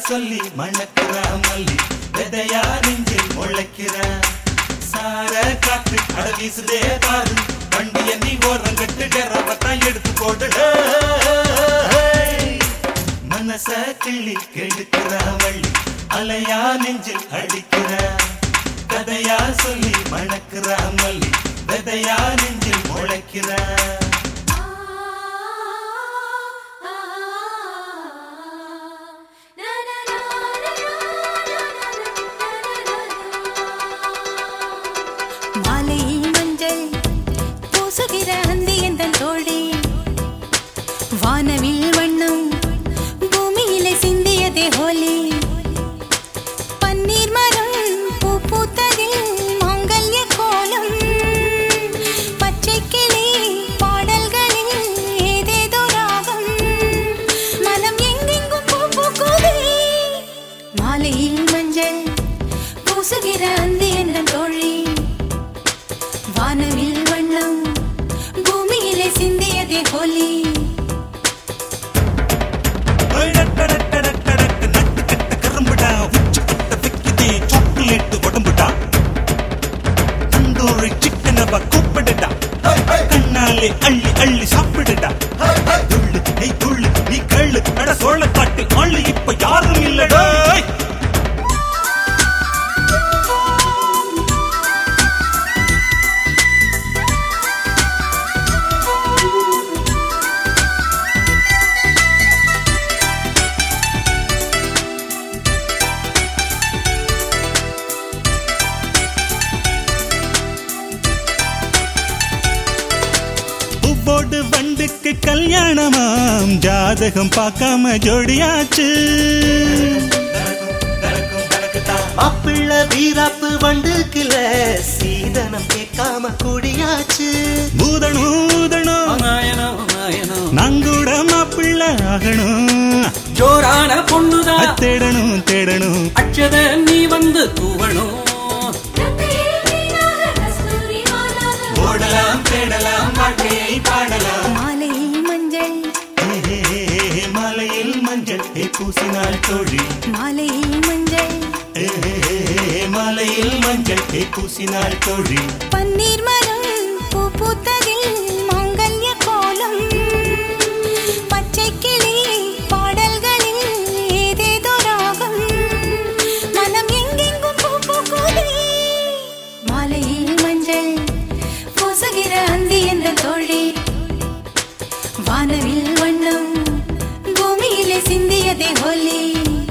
சொல்லி மணக்கிற மல்லி விதையா நெஞ்சில் முளைக்கிற சார காத்து அட வீசுதே பாரு வண்டிய நீ ஓரங்கட்டு டெரவத்தான் எடுத்து போடுட மனச கிள்ளி கெடுக்கிற வள்ளி அலையா நெஞ்சில் அடிக்கிற கதையா சொல்லி மணக்கிற மல்லி விதையா நெஞ்சில் முளைக்கிற மாலையில் மஞ்சள் பூசுகிற அந்தி எந்தன் தோழி வானவில் வண்ணம் பூமியிலே சிந்தியதே ஹோலி பன்னீர் மரம் பூ பூத்ததில் மாங்கல்ய கோலம் பச்சை கிளி பாடல்களில் ஏதேதோ ராகம் மனம் எங்கெங்கும் பூ பூக்குதே மாலையில் மஞ்சள் பூசுகிற அந்தி எந்தன் தோழி வானவில் வண்ணம் பூமியிலே சிந்தியதே ஹோலி கரும்புடா உச்சி பட்ட வைக்குதே சாக்லேட் உடம்புடா தந்தூரி சிக்கனவ கூப்பிடுடா கண்ணாலே அள்ளி அள்ளி சாப்பிடுடா துள்ளு நீ துள்ளு நீ கள்ளு அட சோழ காட்டு ஆளு இப்ப யாரும் இல்லடா பூவோடு வண்டுக்கு கல்யாணமாம் ஜாதகம் பார்க்காம ஜோடியாச்சு மாப்பிள்ள வீராப்பு வண்டுக்குல சீதனம் கேட்காம குடியாச்சு ஊதணும் ஊதணும் நாயனம் நாயனம் நாங்கூட மாப்பிள்ள ஆகணும் ஜோரான பொண்ணுதான் தேடணும் தேடணும் அச்சத நீ வந்து தூவணும் ஓடலாம் தேடலாம் வாழ்க்கையை பாடலாம் மாலையில் மஞ்சள் ஏ, மலையில் மஞ்சள் ஏ, பூசினாள் தோழி மாலையில் மஞ்சள் ஏ, மலையில் மஞ்சள் ஏ, பூசினாள் தோழி பன்னீர் மரம் பூ பூத்ததில் மாங்கல்ய கோலம் பச்சை கிளி பாடல்களில் ஏதேதோ ராகம் மனம் எங்கெங்கும் பூ பூக்குதே மாலையில் மஞ்சள் பூசுகிற அந்தி என்ற தோழி வானவில் வண்ணம் பூமியிலே சிந்தியதே ஹோலி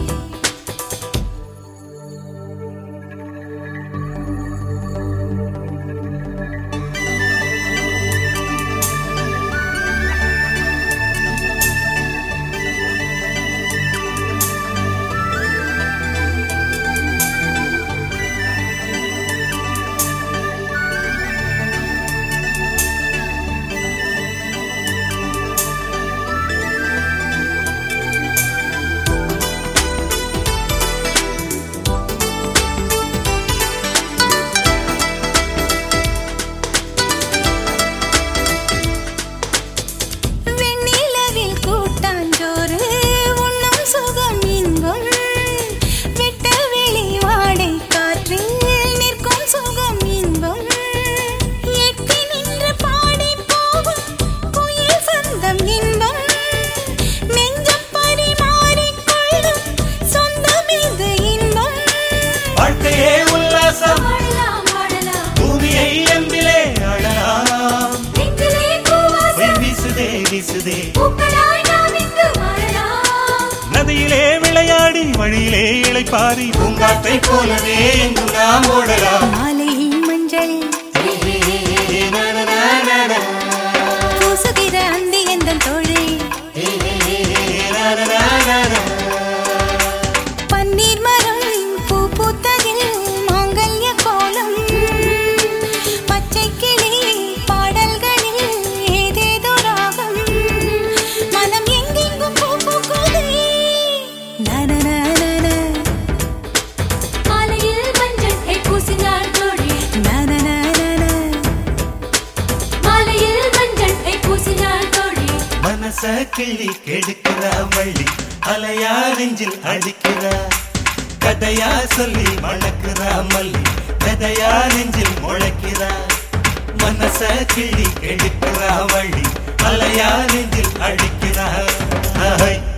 வெண்ணிலவில் கூட்டாஞ்சோறு உண்ணும் சுகம் இன்பம் விட்ட வெளி வாடை காற்றில் நிற்கும் சுகம் இன்பம் எட்டி நின்று பாடி போகும் குயில் சந்தம் இன்பம் நெஞ்சம் பரிமாறிக் கொள்ளும் சொந்தம் இது இன்பம் வாழ்க்கையே உல்லாசம் பாடலாம் பாடலாம் பூமியை அன்பிலே அழலாம் நெஞ்சிலே பூவாசம் பொய் வீசுதே வீசுதே பூக்களாய் நாம் இங்கு வாழலாம் நதியிலே விளையாடி வழியிலே இளைப்பாரி பூங்காற்றை போலவே எங்கு நாம் ஓடலாம் மாலையில் மஞ்சள் பூசுகிற அந்தி எந்தன் தோழி பன்னீர் மரம் பூ பூத்ததில் மாங்கல்ய கோலம் பச்சை கிளி பாடல்களில் ஏதேதோ ராகம் மனம் எங்கெங்கும் பூ பூக்குதே நனநனன. மாலையில் மஞ்சள் பூசினாள் தோழி நனநனன. மனச கிள்ளி கெடுக்கிற வள்ளி அலையா நெஞ்சில் அடிக்கிற கதையா சொல்லி மணக்கிற மல்லி கதையா நெஞ்சில் முளைக்கிற மனச கிள்ளி கெடுக்கிற வள்ளி அலையா நெஞ்சில் அடிக்கிற ஆஹை.